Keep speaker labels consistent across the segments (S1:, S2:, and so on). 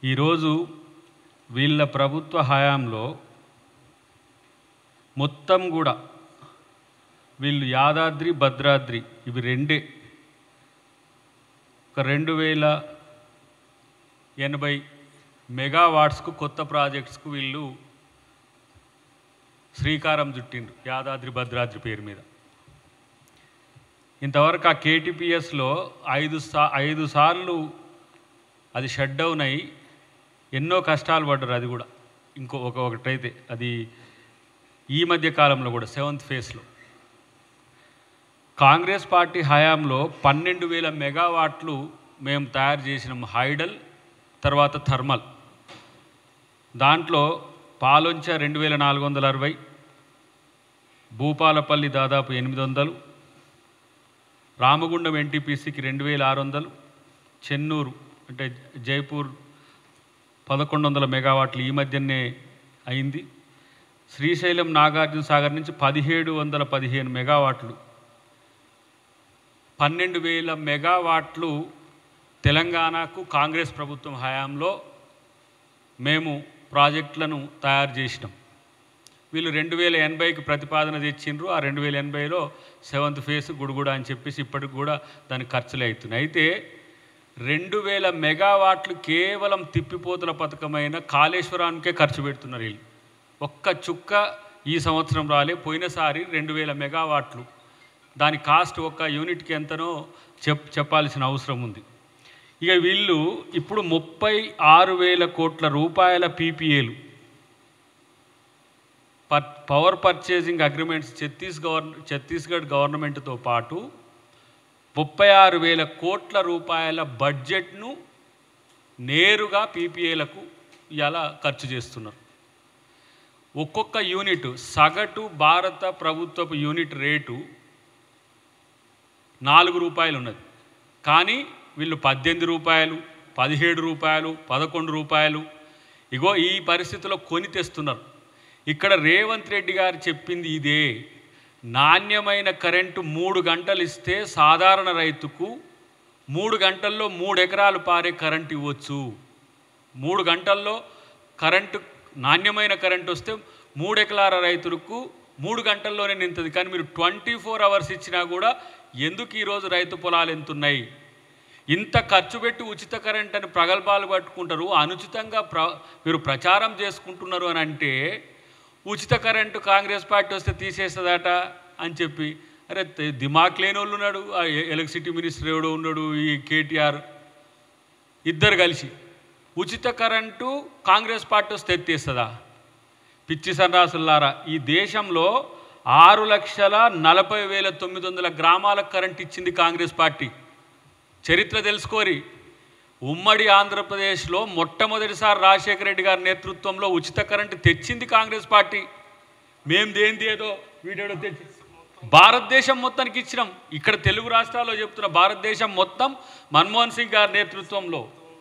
S1: ఈరోజు వీళ్ళ ప్రభుత్వ హయాంలో మొత్తం కూడా వీళ్ళు యాదాద్రి భద్రాద్రి ఇవి రెండే ఒక రెండు వేల ఎనభై మెగావాట్స్కు కొత్త ప్రాజెక్ట్స్కు వీళ్ళు శ్రీకారం చుట్టిండ్రు యాదాద్రి భద్రాద్రి పేరు మీద ఇంతవరకు ఆ కేటీపీఎస్లో ఐదు సా ఐదు సార్లు అది షట్ డౌన్ అయ్యి ఎన్నో కష్టాలు పడ్డారు అది కూడా ఇంకో ఒక ఒకటైతే అది ఈ మధ్య కాలంలో కూడా సెవెంత్ ఫేజ్లో కాంగ్రెస్ పార్టీ హయాంలో పన్నెండు వేల మెగావాట్లు మేము తయారు చేసినాం హైడల్ తర్వాత థర్మల్ దాంట్లో పాలొంచ రెండు వేల నాలుగు వందల అరవై భూపాలపల్లి దాదాపు ఎనిమిది వందలు రామగుండం ఎన్టీపీసీకి రెండు వేల ఆరు వందలు చెన్నూరు అంటే జైపూర్ పదకొండు వందల మెగావాట్లు ఈ మధ్యనే అయింది శ్రీశైలం నాగార్జున సాగర్ నుంచి పదిహేడు వందల పదిహేను మెగావాట్లు పన్నెండు వేల మెగావాట్లు తెలంగాణకు కాంగ్రెస్ ప్రభుత్వం హయాంలో మేము ప్రాజెక్టులను తయారు చేసినాం వీళ్ళు రెండు వేల ఎనభైకి ప్రతిపాదన తెచ్చిండ్రు ఆ రెండు వేల ఎనభైలో సెవెంత్ ఫేజ్ గుడుగుడ అని చెప్పేసి ఇప్పటికి కూడా దానికి ఖర్చులే అవుతున్నాయి అయితే రెండు వేల మెగావాట్లు కేవలం తిప్పిపోతుల పథకమైన కాళేశ్వరానికే ఖర్చు పెడుతున్నారు వీళ్ళు ఒక్క చుక్క ఈ సంవత్సరం రాలే పోయినసారి రెండు వేల మెగావాట్లు దాని కాస్ట్ ఒక్క యూనిట్కి ఎంతనో చెప్ చెప్పాల్సిన అవసరం ఉంది ఇక వీళ్ళు ఇప్పుడు ముప్పై ఆరు వేల కోట్ల రూపాయల పీపీఏలు పర్ పవర్ పర్చేసింగ్ అగ్రిమెంట్స్ ఛత్తీస్ గవర్ ఛత్తీస్గఢ్ గవర్నమెంట్తో పాటు ముప్పై ఆరు వేల కోట్ల రూపాయల బడ్జెట్ను నేరుగా పీపీఏలకు ఇలా ఖర్చు చేస్తున్నారు ఒక్కొక్క యూనిట్ సగటు భారత ప్రభుత్వపు యూనిట్ రేటు నాలుగు రూపాయలు ఉన్నది కానీ వీళ్ళు పద్దెనిమిది రూపాయలు పదిహేడు రూపాయలు పదకొండు రూపాయలు ఇగో ఈ పరిస్థితిలో కొని తెస్తున్నారు ఇక్కడ రేవంత్ రెడ్డి గారు చెప్పింది ఇదే నాణ్యమైన కరెంటు మూడు గంటలు ఇస్తే సాధారణ రైతుకు మూడు గంటల్లో మూడు ఎకరాలు పారే కరెంట్ ఇవ్వచ్చు మూడు గంటల్లో కరెంటు నాణ్యమైన కరెంట్ వస్తే మూడు ఎకరాల రైతులకు మూడు గంటల్లోనే నింతది కానీ మీరు ట్వంటీ ఫోర్ అవర్స్ ఇచ్చినా కూడా ఎందుకు ఈరోజు రైతు పొలాలు ఎంతున్నాయి ఇంత ఖర్చు పెట్టి ఉచిత కరెంట్ అని ప్రగల్భాలు పట్టుకుంటారు అనుచితంగా ప్ర మీరు ప్రచారం చేసుకుంటున్నారు అని అంటే ఉచిత కరెంటు కాంగ్రెస్ పార్టీ వస్తే తీసేస్తుందట అని చెప్పి అరే తె- దిమాక్ లేని వాళ్ళు ఉన్నాడు ఆ ఎ- ఎలక్ట్రిసిటీ మినిస్టర్ ఎవడో ఉన్నాడు ఈ కేటీఆర్ ఇద్దరు కలిసి ఉచిత కరెంటు కాంగ్రెస్ పార్టీ వస్తే ఎత్తేస్తుందా పిచ్చి సన్నాసులారా ఈ దేశంలో ఆరు లక్షల నలభై వేల తొమ్మిది వందల గ్రామాలకు కరెంట్ ఇచ్చింది కాంగ్రెస్ పార్టీ చరిత్ర తెలుసుకోరి ఉమ్మడి ఆంధ్రప్రదేశ్లో మొట్టమొదటిసారి రాజశేఖర రెడ్డి గారి నేతృత్వంలో ఉచిత కరెంటు తెచ్చింది కాంగ్రెస్ పార్టీ మేం దేంది ఏదో వీడేడో తెచ్చి భారతదేశం మొత్తానికి ఇచ్చినాం ఇక్కడ తెలుగు రాష్ట్రాల్లో చెప్తున్న భారతదేశం మొత్తం మన్మోహన్ సింగ్ గారి నేతృత్వంలో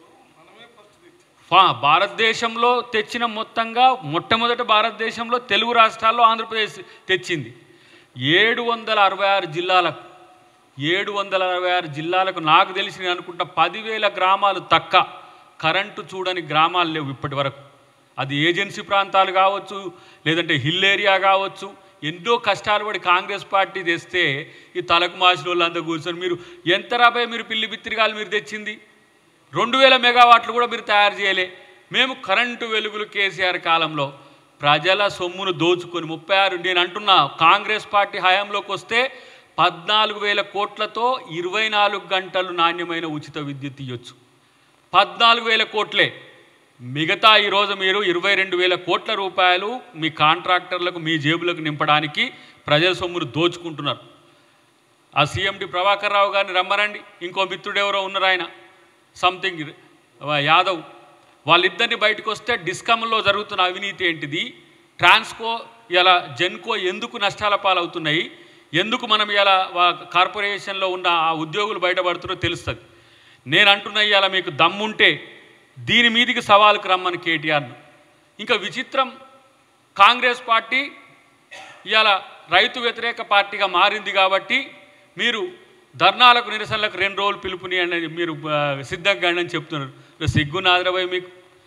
S1: ఫా- భారతదేశంలో తెచ్చిన మొత్తంగా మొట్టమొదట భారతదేశంలో తెలుగు రాష్ట్రాల్లో ఆంధ్రప్రదేశ్ తెచ్చింది ఏడు వందల అరవై ఆరు జిల్లాలకు ఏడు వందల అరవై ఆరు జిల్లాలకు నాకు తెలిసి నేను అనుకుంటా పదివేల గ్రామాలు తక్క కరెంటు చూడని గ్రామాలు లేవు ఇప్పటి వరకు అది ఏజెన్సీ ప్రాంతాలు కావచ్చు లేదంటే హిల్ ఏరియా కావచ్చు ఎన్నో కష్టాలు పడి కాంగ్రెస్ పార్టీ తెస్తే ఈ తలకు మాసిన వాళ్ళంతా కూర్చొని మీరు ఎంత రాబోయే మీరు పిల్లి బిత్తిరిగాలు మీరు తెచ్చింది రెండు వేల మెగావాట్లు కూడా మీరు తయారు చేయలే మేము కరెంటు వెలుగులు కేసీఆర్ కాలంలో ప్రజల సొమ్మును దోచుకొని ముప్పై ఆరు నేను అంటున్నా కాంగ్రెస్ పార్టీ హయాంలోకి వస్తే పద్నాలుగు వేల కోట్లతో ఇరవై నాలుగు గంటలు నాణ్యమైన ఉచిత విద్యుత్ ఇవ్వచ్చు పద్నాలుగు వేల కోట్లే మిగతా ఈరోజు మీరు ఇరవై రెండు వేల కోట్ల రూపాయలు మీ కాంట్రాక్టర్లకు మీ జేబులకు నింపడానికి ప్రజల సొమ్మును దోచుకుంటున్నారు ఆ సీఎండి ప్రభాకర్ రావు గారిని రమ్మరండి ఇంకో మిత్రుడు ఎవరో ఉన్నారు ఆయన సంథింగ్ యాదవ్ వాళ్ళిద్దరిని బయటకు వస్తే డిస్కమ్లో జరుగుతున్న అవినీతి ఏంటిది ట్రాన్స్కో ఇలా జెన్కో ఎందుకు నష్టాల పాలవుతున్నాయి ఎందుకు మనం ఇలా కార్పొరేషన్లో ఉన్న ఆ ఉద్యోగులు బయటపడుతున్నారో తెలుస్తుంది నేను అంటున్నా ఇవాళ మీకు దమ్ముంటే దీని మీదికి సవాలుకు రమ్మని కేటీఆర్ను ఇంకా విచిత్రం కాంగ్రెస్ పార్టీ ఇవాళ రైతు వ్యతిరేక పార్టీగా మారింది కాబట్టి మీరు ధర్నాలకు నిరసనలకు రెండు రోజులు పిలుపుని అని మీరు ఆ, సిద్ధంగా అని చెప్తున్నారు ఇక సిగ్గు నాదరబాయ్ మీకు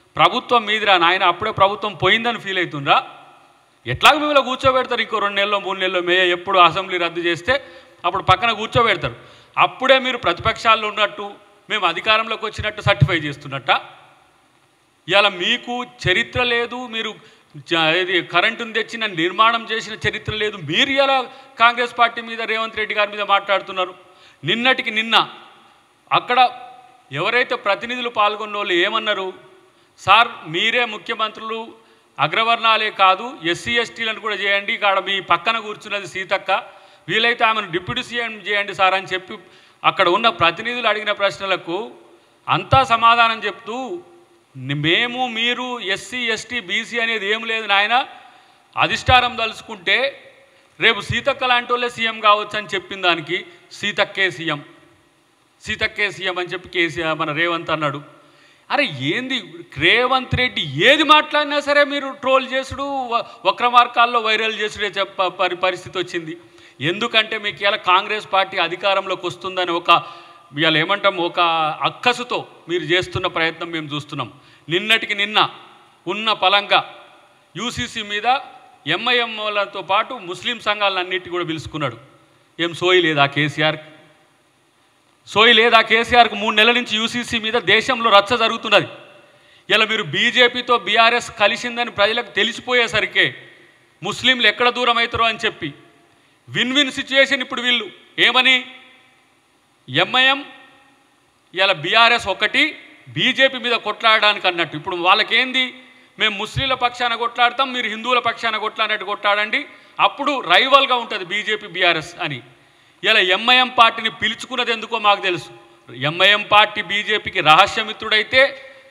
S1: ప్రభుత్వం మీదిరా నాయన అప్పుడే ప్రభుత్వం పోయిందని ఫీల్ అవుతుండ్రా ఎట్లాగ మిమ్మల్ని కూర్చోబెడతారు ఇంకో రెండు నెలలో మూడు నెలలో మే ఎప్పుడు అసెంబ్లీ రద్దు చేస్తే అప్పుడు పక్కన కూర్చోబెడతారు అప్పుడే మీరు ప్రతిపక్షాల్లో ఉన్నట్టు మేము అధికారంలోకి వచ్చినట్టు సర్టిఫై చేస్తున్నట్ట ఇవాళ మీకు చరిత్ర లేదు మీరు జ- ఇది కరెంటును తెచ్చిన నిర్మాణం చేసిన చరిత్ర లేదు మీరు ఇలా కాంగ్రెస్ పార్టీ మీద రేవంత్ రెడ్డి గారి మీద మాట్లాడుతున్నారు నిన్నటికి నిన్న అక్కడ ఎవరైతే ప్రతినిధులు పాల్గొన్న వాళ్ళు ఏమన్నారు సార్ మీరే ముఖ్యమంత్రులు అగ్రవర్ణాలే కాదు ఎస్సీ ఎస్టీలను కూడా చేయండి ఇక్కడ మీ పక్కన కూర్చున్నది సీతక్క వీలైతే ఆమెను డిప్యూటీ సీఎం చేయండి సార్ అని చెప్పి అక్కడ ఉన్న ప్రతినిధులు అడిగిన ప్రశ్నలకు అంతా సమాధానం చెప్తూ ని- మేము మీరు ఎస్సీ ఎస్టీ బీసీ అనేది ఏం లేదు నాయన అధిష్టానం తలుచుకుంటే రేపు సీతక్క లాంటి వాళ్ళే సీఎం కావచ్చు అని చెప్పిన దానికి సీతక్కే సీఎం సీతక్కే సీఎం అని చెప్పి కేసీఆర్ మన రేవంత్ అన్నాడు అరే ఏంది రేవంత్ రెడ్డి ఏది మాట్లాడినా సరే మీరు ట్రోల్ చేసుడు వ- వక్ర మార్గాల్లో వైరల్ చేసుడే చెప్ప పరి పరిస్థితి వచ్చింది ఎందుకంటే మీకు ఇలా కాంగ్రెస్ పార్టీ అధికారంలోకి వస్తుందని ఒక ఇవాళ ఏమంటాం ఒక అక్కసుతో మీరు చేస్తున్న ప్రయత్నం మేము చూస్తున్నాం నిన్నటికి నిన్న ఉన్న పలంగా యూసీసీ మీద ఎంఐఎంలతో పాటు ముస్లిం సంఘాలన్నిటి కూడా పిలుచుకున్నాడు ఏం సోయి లేదా కేసీఆర్ సోయి లేదా కేసీఆర్కు మూడు నెలల నుంచి యూసీసీ మీద దేశంలో రచ్చ జరుగుతున్నది ఇలా మీరు బీజేపీతో బీఆర్ఎస్ కలిసిందని ప్రజలకు తెలిసిపోయేసరికే ముస్లింలు ఎక్కడ దూరం అవుతారో అని చెప్పి విన్ విన్ సిచ్యుయేషన్ ఇప్పుడు వీళ్ళు ఏమని ఎంఐఎం ఇలా బీఆర్ఎస్ ఒకటి బీజేపీ మీద కొట్లాడడానికి అన్నట్టు ఇప్పుడు వాళ్ళకేంది మేము ముస్లింల పక్షాన కొట్లాడతాం మీరు హిందువుల పక్షాన కొట్లాడినట్టు కొట్లాడండి అప్పుడు రైవల్గా ఉంటుంది బీజేపీ బీఆర్ఎస్ అని ఇలా ఎంఐఎం పార్టీని పిలుచుకున్నది ఎందుకో మాకు తెలుసు ఎంఐఎం పార్టీ బీజేపీకి రహస్యమిత్రుడైతే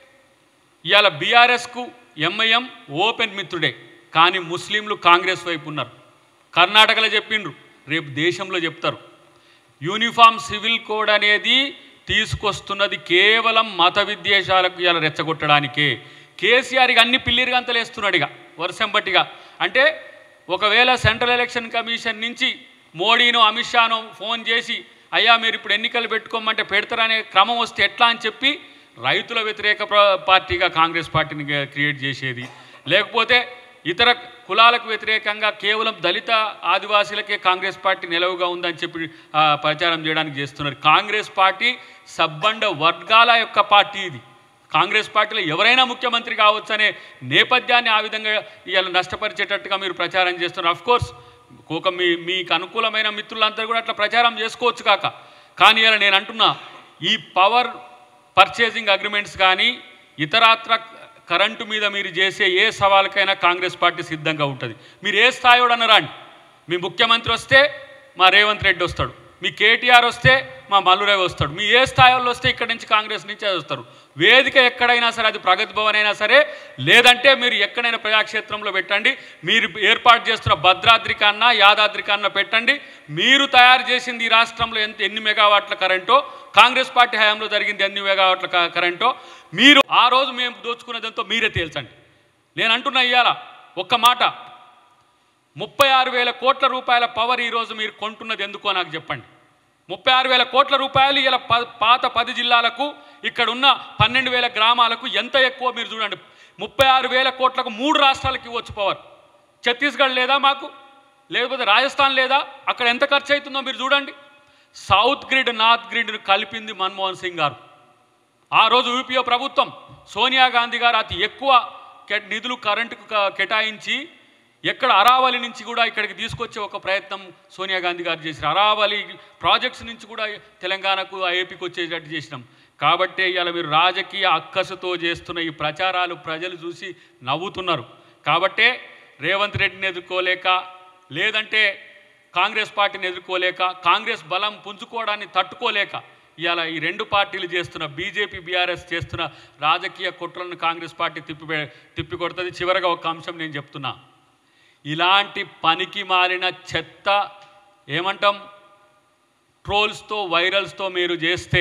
S1: ఇవాళ బీఆర్ఎస్కు ఎంఐఎం ఓపెన్ మిత్రుడే కానీ ముస్లింలు కాంగ్రెస్ వైపు ఉన్నారు కర్ణాటకలో చెప్పిండ్రు రేపు దేశంలో చెప్తారు యూనిఫామ్ సివిల్ కోడ్ అనేది తీసుకొస్తున్నది కేవలం మత విద్వేషాలకు ఇలా రెచ్చగొట్టడానికే కేసీఆర్కి అన్ని పిల్లిరి గంతలు వేస్తున్నాడు ఇక వర్షం బట్టిగా అంటే ఒకవేళ సెంట్రల్ ఎలక్షన్ కమిషన్ నుంచి మోడీను అమిత్ షాను ఫోన్ చేసి అయ్యా మీరు ఇప్పుడు ఎన్నికలు పెట్టుకోమంటే పెడతారనే క్రమం వస్తే ఎట్లా అని చెప్పి రైతుల వ్యతిరేక ప్ర- పార్టీగా కాంగ్రెస్ పార్టీని క్రియేట్ చేసేది లేకపోతే ఇతర కులాలకు వ్యతిరేకంగా కేవలం దళిత ఆదివాసీలకే కాంగ్రెస్ పార్టీ నిలవుగా ఉందని చెప్పి ఆ, ప్రచారం చేయడానికి చేస్తున్నారు కాంగ్రెస్ పార్టీ సబ్బండ వర్గాల యొక్క పార్టీ ఇది కాంగ్రెస్ పార్టీలో ఎవరైనా ముఖ్యమంత్రి కావచ్చు అనే నేపథ్యాన్ని ఆ విధంగా ఇవాళ నష్టపరిచేటట్టుగా మీరు ప్రచారం చేస్తున్నారు అఫ్ కోర్స్ ఒక మీ మీకు అనుకూలమైన మిత్రులందరూ కూడా అట్లా ప్రచారం చేసుకోవచ్చు కాక కానీ ఇలా నేను అంటున్నా ఈ పవర్ పర్చేసింగ్ అగ్రిమెంట్స్ కానీ ఇతరాత్ర కరెంటు మీద మీరు చేసే ఏ సవాలుకైనా కాంగ్రెస్ పార్టీ సిద్ధంగా ఉంటుంది మీరు ఏ స్థాయివాడు రండి మీ ముఖ్యమంత్రి వస్తే మా రేవంత్ రెడ్డి వస్తాడు మీ కేటీఆర్ వస్తే మా మల్లురావు వస్తాడు మీ ఏ స్థాయిలో వస్తే ఇక్కడి నుంచి కాంగ్రెస్ నుంచి వస్తారు వేదిక ఎక్కడైనా సరే అది ప్రగతి భవన్ అయినా సరే లేదంటే మీరు ఎక్కడైనా ప్రజాక్షేత్రంలో పెట్టండి మీరు ఏర్పాటు చేస్తున్న భద్రాద్రి కన్నా యాదాద్రి కన్నా పెట్టండి మీరు తయారు చేసింది ఈ రాష్ట్రంలో ఎంత ఎన్ని మెగావాట్ల కరెంటో కాంగ్రెస్ పార్టీ హయాంలో జరిగింది ఎన్ని మెగావాట్ల క- కరెంటో మీరు ఆ రోజు మేము దోచుకున్నదంతో మీరే తేల్చండి నేను అంటున్నా ఇవాళ ఒక్క మాట ముప్పై ఆరు వేల కోట్ల రూపాయల పవర్ ఈరోజు మీరు కొంటున్నది ఎందుకో నాకు చెప్పండి ముప్పై ఆరు వేల కోట్ల రూపాయలు ఇలా ప పాత పది జిల్లాలకు ఇక్కడ ఉన్న పన్నెండు వేల గ్రామాలకు ఎంత ఎక్కువ మీరు చూడండి ముప్పై ఆరు వేల కోట్లకు మూడు రాష్ట్రాలకు ఇవ్వచ్చు పవర్ ఛత్తీస్గఢ్ లేదా మాకు లేకపోతే రాజస్థాన్ లేదా అక్కడ ఎంత ఖర్చు అవుతుందో మీరు చూడండి సౌత్ గ్రిడ్ నార్త్ గ్రిడ్ను కలిపింది మన్మోహన్ సింగ్ గారు ఆ రోజు యూపీఏ ప్రభుత్వం సోనియా గాంధీ గారు అతి ఎక్కువ కె- నిధులు కరెంటుకు క- కేటాయించి ఎక్కడ అరావలి నుంచి కూడా ఇక్కడికి తీసుకొచ్చే ఒక ప్రయత్నం సోనియా గాంధీ గారు చేశారు అరావలి ప్రాజెక్ట్స్ నుంచి కూడా తెలంగాణకు ఆ ఏపీకి వచ్చేటట్టు చేసినాం కాబట్టే ఇవాళ మీరు రాజకీయ అక్కసుతో చేస్తున్న ఈ ప్రచారాలు ప్రజలు చూసి నవ్వుతున్నారు కాబట్టే రేవంత్ రెడ్డిని ఎదుర్కోలేక లేదంటే కాంగ్రెస్ పార్టీని ఎదుర్కోలేక కాంగ్రెస్ బలం పుంజుకోవడాన్ని తట్టుకోలేక ఇవాళ ఈ రెండు పార్టీలు చేస్తున్న బీజేపీ బీఆర్ఎస్ చేస్తున్న రాజకీయ కుట్రలను కాంగ్రెస్ పార్టీ తిప్పి తిప్పికొడుతుంది చివరగా ఒక అంశం నేను చెప్తున్నా ఇలాంటి పనికి మారిన చెత్త ఏమంటాం ట్రోల్స్తో వైరల్స్తో మీరు చేస్తే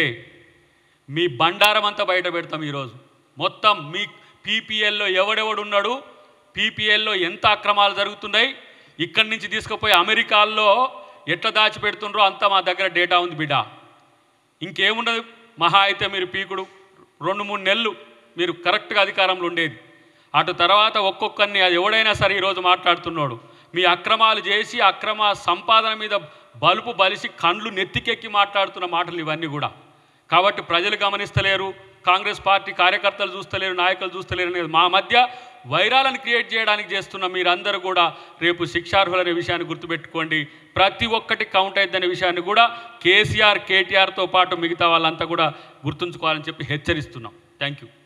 S1: మీ బండారం అంతా బయట పెడతాం ఈరోజు మొత్తం మీ పీపీఎల్లో ఎవడెవడున్నాడు పీపీఎల్లో ఎంత అక్రమాలు జరుగుతున్నాయి ఇక్కడి నుంచి తీసుకుపోయి అమెరికాల్లో ఎట్లా దాచిపెడుతుండ్రో అంతా మా దగ్గర డేటా ఉంది బిడ్డ ఇంకేముండదు మహా అయితే మీరు పీకుడు రెండు మూడు నెలలు మీరు కరెక్ట్గా అధికారంలో ఉండేది అటు తర్వాత ఒక్కొక్కరిని అది ఎవడైనా సరే ఈరోజు మాట్లాడుతున్నాడు మీ అక్రమాలు చేసి అక్రమ సంపాదన మీద బలుపు బలిసి కండ్లు నెత్తికెక్కి మాట్లాడుతున్న మాటలు ఇవన్నీ కూడా కాబట్టి ప్రజలు గమనిస్తలేరు కాంగ్రెస్ పార్టీ కార్యకర్తలు చూస్తలేరు నాయకులు చూస్తలేరు అనేది మా మధ్య వైరాలను క్రియేట్ చేయడానికి చేస్తున్న మీరందరూ కూడా రేపు శిక్షార్హులనే విషయాన్ని గుర్తుపెట్టుకోండి ప్రతి ఒక్కటి కౌంట్ అయిద్దనే విషయాన్ని కూడా కేసీఆర్ కేటీఆర్తో పాటు మిగతా వాళ్ళంతా కూడా గుర్తుంచుకోవాలని చెప్పి హెచ్చరిస్తున్నాం థ్యాంక్ యూ